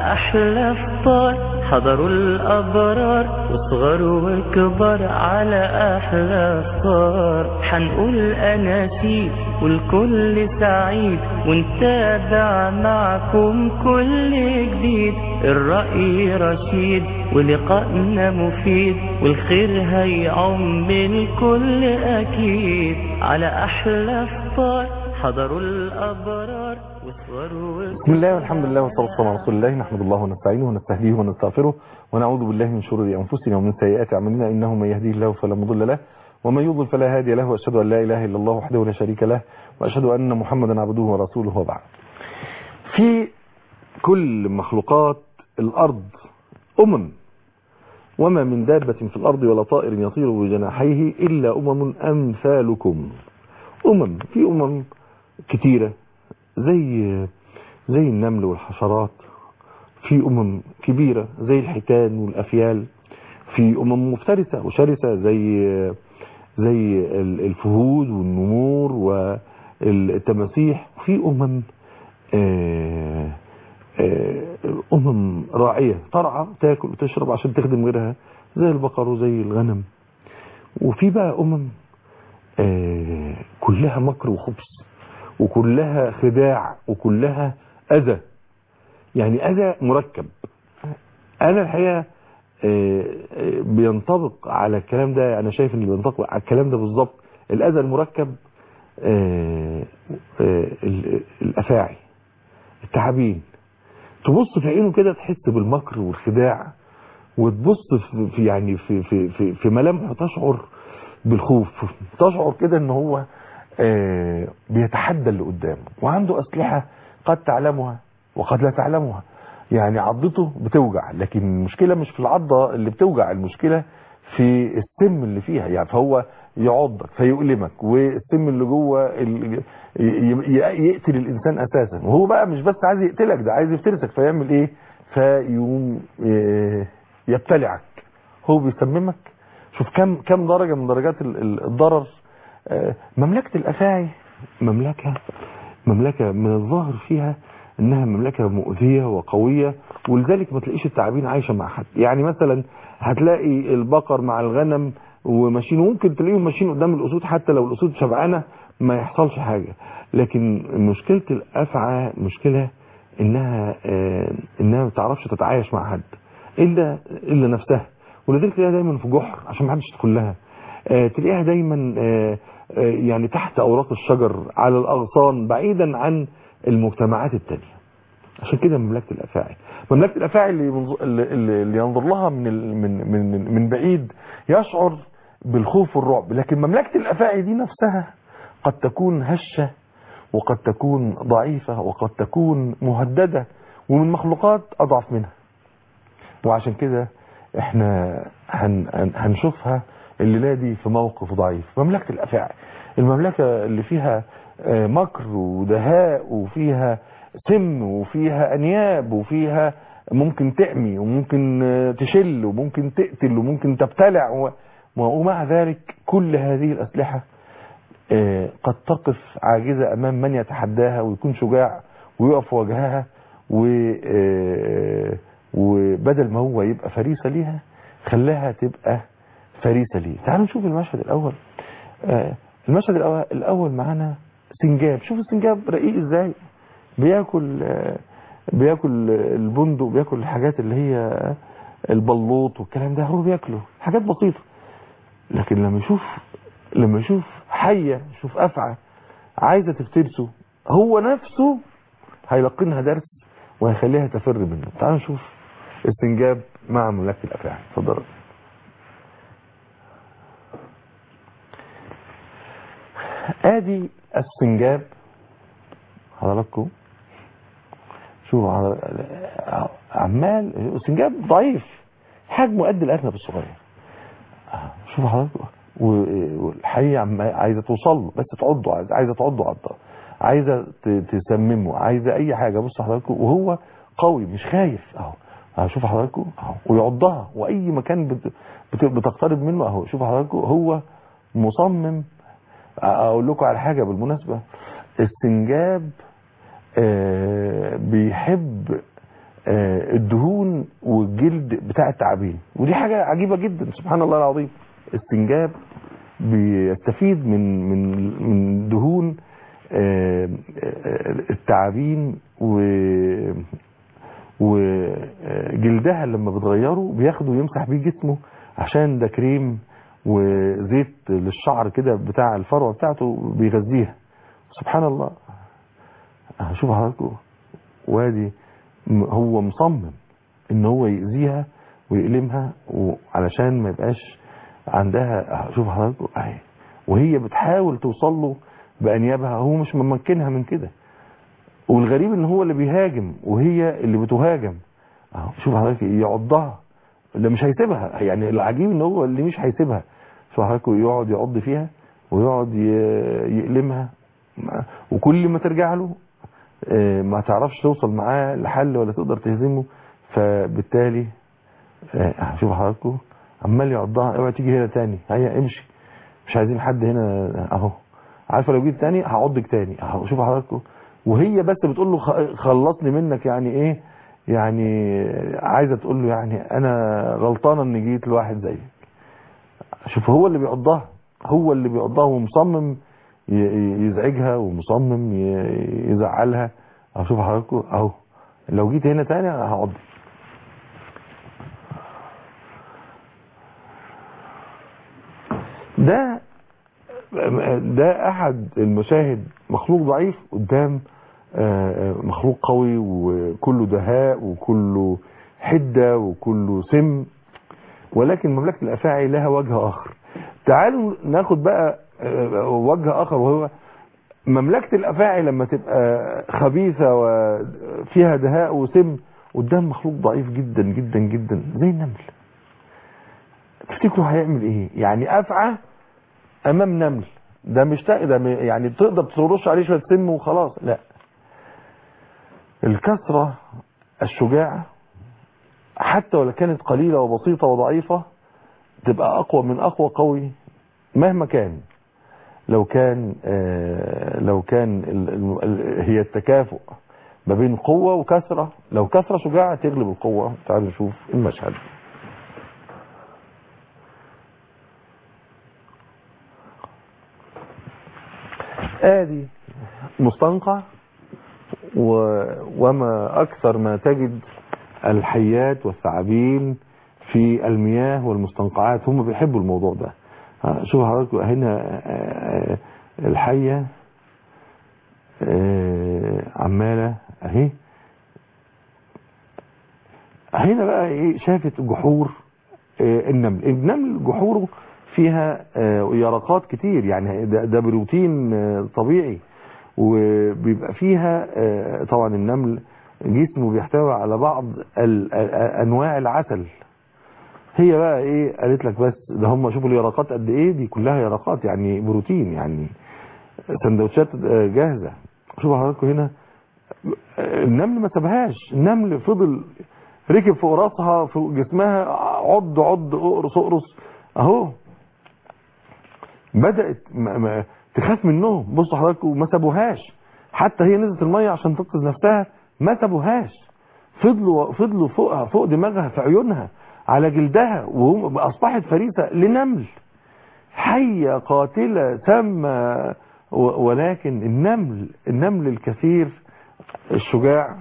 أحلى فطار حضروا الأبرار وصغر وكبر على أحلى فطار حنقول أناشيد والكل سعيد ونتابع معكم كل جديد الرأي رشيد ولقائنا مفيد والخير هيعم الكل أكيد على أحلى فطار حضروا الأبرار وصغروا بسم الله والحمد لله والصلاة والسلام على رسول الله نحمد الله ونستعينه ونستهديه ونستغفره ونعوذ بالله من شرور أنفسنا ومن سيئات أعمالنا إنه من يهديه الله فلا مضل له ومن يضل فلا هادي له وأشهد أن لا إله إلا الله وحده لا شريك له وأشهد أن محمدا عبده ورسوله وبعد في كل مخلوقات الأرض أمم وما من دابة في الأرض ولا طائر يطير بجناحيه إلا أمم أمثالكم أمم في أمم كتيرة زي زي النمل والحشرات في أمم كبيرة زي الحيتان والأفيال في أمم مفترسة وشرسة زي زي الفهود والنمور والتماسيح في أمم آه، آه، أمم راعية ترعى تاكل وتشرب عشان تخدم غيرها زي البقر وزي الغنم وفي بقى أمم آه، كلها مكر وخبث وكلها خداع وكلها أذى يعني أذى مركب أنا الحقيقة آه، آه، بينطبق على الكلام ده أنا شايف إن بينطبق على الكلام ده بالظبط الأذى المركب آه، آه، ال- الأفاعي التعابين تبص في عينه كده تحس بالمكر والخداع وتبص في في- يعني في في في, في ملامحه تشعر بالخوف تشعر كده ان هو آه، بيتحدى اللي قدامه وعنده اسلحه قد تعلمها وقد لا تعلمها يعني عضته بتوجع لكن المشكله مش في العضه اللي بتوجع المشكله في السم اللي فيها يعني فهو يعضك فيؤلمك والسم اللي جوه ال- ي- ي- يقتل الانسان اساسا وهو بقى مش بس عايز يقتلك ده عايز يفترسك فيعمل ايه فيقوم آه، يبتلعك هو بيسممك شوف كم كم درجه من درجات ال- ال- الضرر آه، مملكه الافاعي مملكه مملكه من الظاهر فيها انها مملكه مؤذيه وقويه ولذلك ما تلاقيش التعابين عايشه مع حد يعني مثلا هتلاقي البقر مع الغنم وماشيين وممكن تلاقيهم ماشيين قدام الاسود حتى لو الاسود شبعانه ما يحصلش حاجه لكن مشكله الافعى مشكله انها آه، انها ما تعرفش تتعايش مع حد الا الا نفسها ولذلك تلاقيها دايما في جحر عشان ما حدش يدخل لها آه، تلاقيها دايما آه، آه، يعني تحت اوراق الشجر على الاغصان بعيدا عن المجتمعات التانية عشان كده مملكه الافاعي مملكه الافاعي اللي, منظ- اللي, اللي اللي ينظر لها من ال- من من من بعيد يشعر بالخوف والرعب لكن مملكه الافاعي دي نفسها قد تكون هشه وقد تكون ضعيفه وقد تكون مهدده ومن مخلوقات اضعف منها وعشان كده احنا هن هن- هنشوفها الليله دي في موقف ضعيف مملكه الافاعي المملكه اللي فيها آه، مكر ودهاء وفيها سم وفيها انياب وفيها ممكن تعمي وممكن آه، تشل وممكن تقتل وممكن تبتلع و- ومع ذلك كل هذه الاسلحه آه، قد تقف عاجزة أمام من يتحداها ويكون شجاع ويقف وجهها و آه، وبدل ما هو يبقى فريسة ليها خلاها تبقى فريسة ليه تعالوا نشوف المشهد الأول آه، المشهد الأول, الأول معانا سنجاب شوف السنجاب رقيق ازاي بياكل آه، بياكل البندق بياكل الحاجات اللي هي البلوط والكلام ده هو بياكله حاجات بسيطة لكن لما يشوف لما يشوف حية يشوف أفعى عايزة تفترسه هو نفسه هيلقنها درس وهيخليها تفر منه تعالوا نشوف استنجاب مع مملكة الأفاعي اتفضل ادي السنجاب حضراتكم شوفوا حضر- عمال السنجاب ضعيف حجمه قد الارنب الصغير شوفوا حضراتكم و- والحية عم- عايزة توصل له بس تعضه عايزة- عايزة تعضه عضة عايزة ت- تسممه عايزة أي حاجة بصوا حضراتكم وهو قوي مش خايف أهو أهو شوفوا حضراتكم أهو ويعضها وأي مكان بت- بت- بتقترب منه أهو شوفوا حضراتكم هو مصمم أقول لكم على حاجة بالمناسبة السنجاب آه، بيحب آه، الدهون والجلد بتاع التعابين ودي حاجة عجيبة جدا سبحان الله العظيم استنجاب بيستفيد من من من دهون آه، آه، التعابين و وجلدها لما بتغيره بياخده ويمسح بيه جسمه عشان ده كريم وزيت للشعر كده بتاع الفروه بتاعته بيغذيها سبحان الله شوف حضراتكم وادي م- هو مصمم ان هو يأذيها ويألمها وعلشان ما يبقاش عندها شوف حضراتكم اهي وهي بتحاول توصل له بأنيابها هو مش ممكنها من كده والغريب ان هو اللي بيهاجم وهي اللي بتهاجم اهو شوف حضرتك يعضها اللي مش هيسيبها يعني العجيب ان هو اللي مش هيسيبها شوف حضرتك يقعد يعض فيها ويقعد ي- يألمها ما- وكل ما ترجع له آه، ما تعرفش توصل معاه لحل ولا تقدر تهزمه فبالتالي آه، شوف حضراتكم عمال يعضها اوعى تيجي هنا تاني هيا امشي مش عايزين حد هنا اهو عارفه لو جيت تاني هعضك تاني اهو شوف حضراتكم وهي بس بتقول له خ- خلصني منك يعني ايه يعني عايزه تقول له يعني انا غلطانه اني جيت لواحد زيك شوف هو اللي بيعضها هو اللي بيعضها ومصمم ي- ي- يزعجها ومصمم ي- يزعلها اهو شوف حضراتكم اهو لو جيت هنا تاني هعضك ده ده احد المشاهد مخلوق ضعيف قدام آه، مخلوق قوي وكله دهاء وكله حدة وكله سم ولكن مملكة الافاعي لها وجه اخر تعالوا ناخد بقى آه، وجه اخر وهو مملكة الافاعي لما تبقى خبيثة وفيها دهاء وسم قدام مخلوق ضعيف جدا جدا جدا زي النمل تفتكروا هيعمل ايه يعني افعى امام نمل ده مش تا- ده م- يعني تقدر ترش عليه شويه سم وخلاص لا الكثره الشجاعه حتى ولو كانت قليله وبسيطه وضعيفه تبقى اقوى من اقوى قوي مهما كان لو كان آه، لو كان ال- ال- ال- هي التكافؤ ما بين قوه وكثره لو كثره شجاعه تغلب القوه تعالوا نشوف المشهد ادي مستنقع و... وما اكثر ما تجد الحيات والثعابين في المياه والمستنقعات هم بيحبوا الموضوع ده ها، شوف حضراتكم هنا آه، آه، الحية آه، عمالة اهي هنا بقى ايه شافت جحور آه، النمل النمل جحوره فيها آه، يرقات كتير يعني ده, ده بروتين آه، طبيعي وبيبقى فيها آه، طبعا النمل جسمه بيحتوي على بعض ال- ال- انواع العسل هي بقى ايه قالت لك بس ده هم شوفوا اليرقات قد ايه دي كلها يرقات يعني بروتين يعني سندوتشات آه، جاهزه شوفوا حضراتكم هنا آه، النمل ما سابهاش النمل فضل ركب فوق راسها فوق جسمها عض عض اقرص اقرص اهو بدأت ما ما تخاف منهم بصوا حضراتكم ما سابوهاش حتى هي نزلت المية عشان تنقذ نفسها ما سابوهاش فضلوا فضلوا فوقها فوق دماغها في عيونها على جلدها وهم اصبحت فريسة لنمل حية قاتلة سامة و- ولكن النمل النمل الكثير الشجاع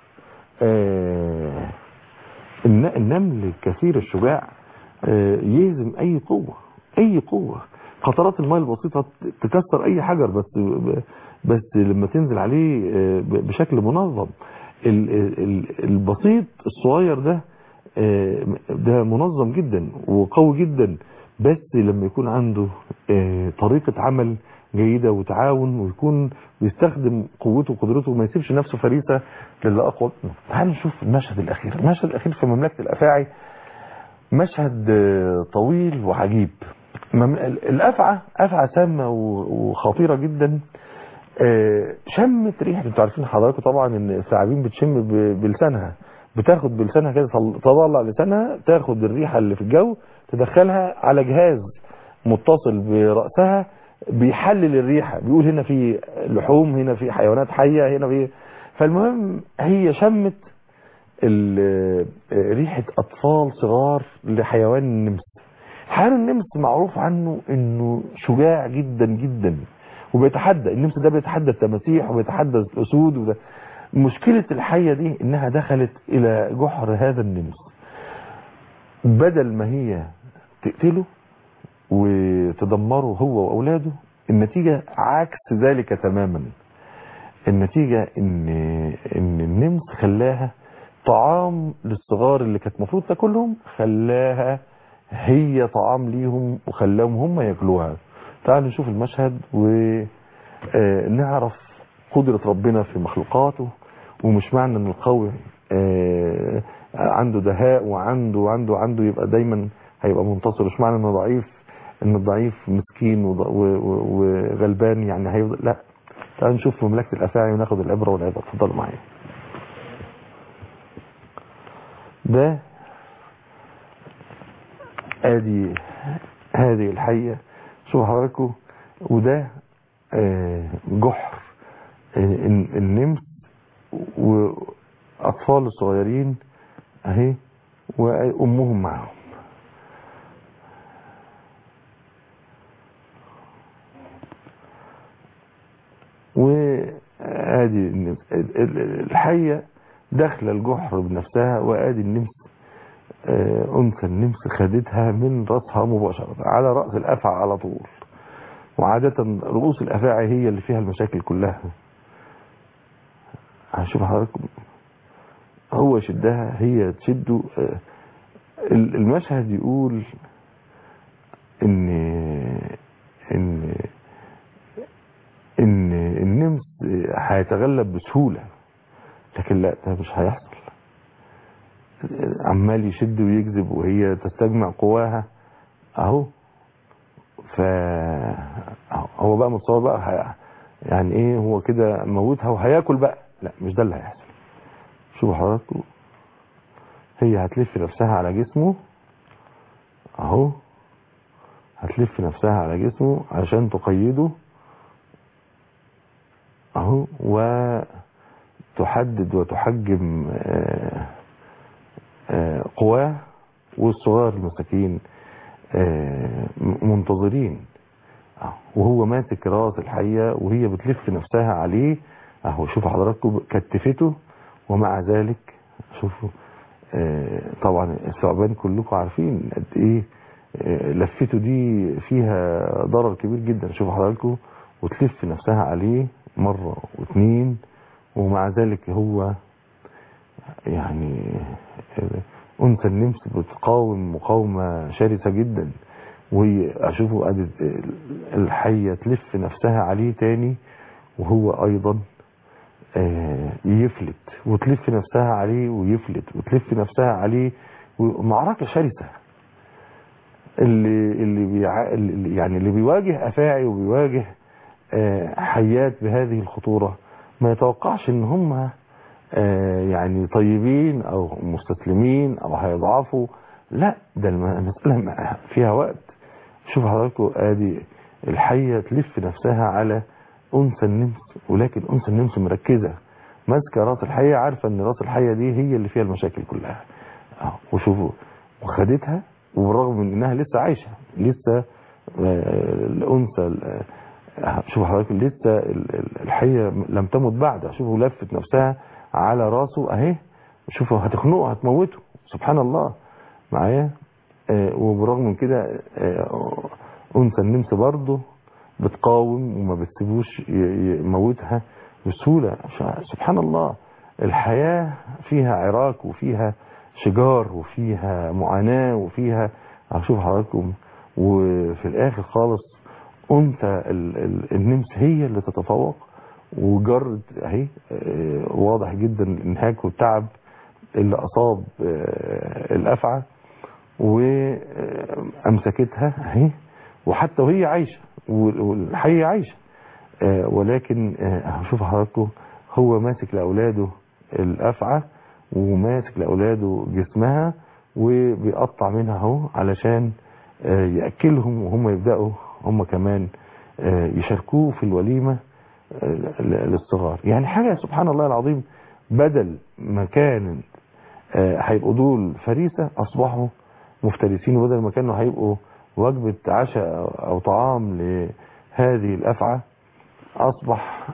آه، الن- النمل الكثير الشجاع آه، يهزم اي قوة اي قوة قطرات الماء البسيطة تكسر اي حجر بس بس لما تنزل عليه آه، ب- بشكل منظم ال- ال- البسيط الصغير ده آه، ده منظم جدا وقوي جدا بس لما يكون عنده آه، طريقة عمل جيدة وتعاون ويكون بيستخدم قوته وقدرته وما يسيبش نفسه فريسة للي أقوى منه. تعالوا نشوف المشهد الأخير المشهد الأخير في مملكة الأفاعي مشهد آه، طويل وعجيب مم- ال- الأفعى أفعى سامة و- وخطيرة جدا آه، شمت ريحة انتوا عارفين حضراتكم طبعا ان الثعابين بتشم ب- بلسانها بتاخد بلسانها كده تطل- تطلع لسانها تاخد الريحة اللي في الجو تدخلها على جهاز متصل برأسها بيحلل الريحة بيقول هنا في لحوم هنا في حيوانات حية هنا في فالمهم هي شمت ال- ريحة أطفال صغار لحيوان النمس حيوان النمس معروف عنه انه شجاع جدا جدا وبيتحدى النمس ده بيتحدى التماسيح وبيتحدى الاسود وده مشكلة الحية دي انها دخلت الى جحر هذا النمس بدل ما هي تقتله وتدمره هو واولاده النتيجة عكس ذلك تماما النتيجة ان ان النمس خلاها طعام للصغار اللي كانت المفروض تاكلهم خلاها هي طعام ليهم وخلاهم هم ياكلوها تعالوا نشوف المشهد ونعرف قدرة ربنا في مخلوقاته ومش معنى ان القوي آه، عنده دهاء وعنده وعنده عنده يبقى دايما هيبقى منتصر مش معنى انه ضعيف ان الضعيف مسكين وض- و- و- وغلبان يعني هيفضل لا تعالوا نشوف مملكة الافاعي وناخد العبرة والعبرة اتفضلوا معايا ده ادي هذه الحية شوفوا حضراتكم وده آه، جحر آه، الن- النمس واطفال الصغيرين اهي وامهم معاهم وادي النمس ال- ال- الحية داخله الجحر بنفسها وادي النمس آه، انثى النمس خدتها من راسها مباشرة على رأس الافعى على طول وعادة رؤوس الافاعي هي اللي فيها المشاكل كلها هشوف حضراتكم هو يشدها هي تشده آه، ال- المشهد يقول ان ان ان النمس هيتغلب بسهولة لكن لا ده مش هيحصل عمال يشد ويجذب وهي تستجمع قواها اهو ف هو بقى متصور بقى هي... يعني ايه هو كده موتها وهياكل بقى لا مش ده اللي هيحصل شوفوا حضراتكم هي هتلف نفسها على جسمه اهو هتلف نفسها على جسمه عشان تقيده اهو وتحدد وتحجم آه، آه، قواه والصغار المساكين آه، م- منتظرين أهو، وهو ماسك راس الحية وهي بتلف نفسها عليه اهو شوفوا حضراتكم كتفته ومع ذلك شوفوا آه، طبعا الثعبان كلكم عارفين قد ايه آه، لفته دي فيها ضرر كبير جدا شوفوا حضراتكم وتلف نفسها عليه مرة واثنين ومع ذلك هو يعني انثى النمس بتقاوم مقاومة شرسة جدا وهي اشوفه قادت الحية تلف نفسها عليه تاني وهو ايضا آه، يفلت وتلف نفسها عليه ويفلت وتلف نفسها عليه معركة شرسة اللي اللي بيع... اللي يعني اللي بيواجه افاعي وبيواجه آه، حيات بهذه الخطورة ما يتوقعش ان هم آه، يعني طيبين او مستسلمين او هيضعفوا لا ده الم- المسألة م- فيها وقت شوف حضراتكم ادي الحية تلف نفسها على انثى النمس ولكن انثى النمس مركزة ماسكة راس الحية عارفة ان راس الحية دي هي اللي فيها المشاكل كلها أهو، وشوفوا وخدتها وبالرغم من انها لسه عايشة لسه آه، الانثى آه، شوفوا حضرتك لسه ال- ال- الحية لم تمت بعد شوفوا لفت نفسها على راسه اهي شوفوا هتخنقه هتموته سبحان الله معايا آه، وبرغم من كده آه، انثى النمس برضه بتقاوم وما بتسيبوش ي- يموتها بسهولة ش- سبحان الله الحياة فيها عراك وفيها شجار وفيها معاناة وفيها هشوف حضراتكم وفي الاخر خالص انثى ال- ال- النمس هي اللي تتفوق وجرد اهي آه، واضح جدا الانهاك والتعب اللي اصاب آه، الافعى وامسكتها اهي وحتى وهي عايشه وال- والحيه عايشه آه، ولكن آه، هشوف حضراتكم هو ماسك لاولاده الافعى وماسك لاولاده جسمها وبيقطع منها اهو علشان آه، ياكلهم وهم يبداوا هم كمان آه، يشاركوه في الوليمه آه، ل- للصغار يعني حاجه سبحان الله العظيم بدل ما كان آه، هيبقوا دول فريسة أصبحوا مفترسين وبدل ما كانوا هيبقوا وجبة عشاء أو طعام لهذه الأفعى أصبح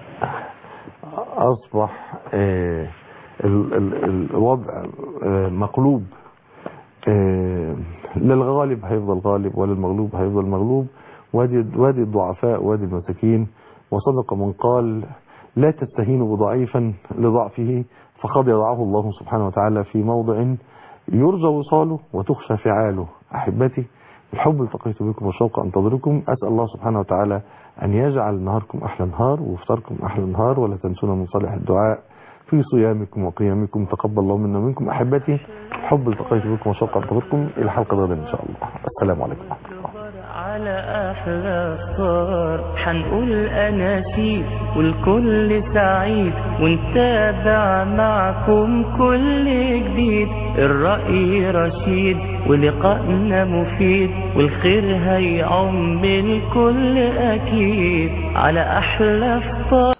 أصبح آه، ال- ال- الوضع آه، مقلوب آه، للغالب هيفضل غالب وللمغلوب هيفضل مغلوب وادي وادي الضعفاء وادي المساكين وصدق من قال لا تستهينوا بضعيفا لضعفه فقد يضعه الله سبحانه وتعالى في موضع يرجى وصاله وتخشى فعاله أحبتي الحب التقيت بكم والشوق أنتظركم أسأل الله سبحانه وتعالى أن يجعل نهاركم أحلى نهار وفطركم أحلى نهار ولا تنسونا من صالح الدعاء في صيامكم وقيامكم تقبل الله منا ومنكم أحبتي حب التقيت بكم وشوق أنتظركم إلى حلقة غدا إن شاء الله السلام عليكم ورحمة الله على أحلى صار حنقول أناشيد والكل سعيد ونتابع معكم كل جديد الرأي رشيد ولقائنا مفيد والخير هيعم الكل أكيد على أحلى فطار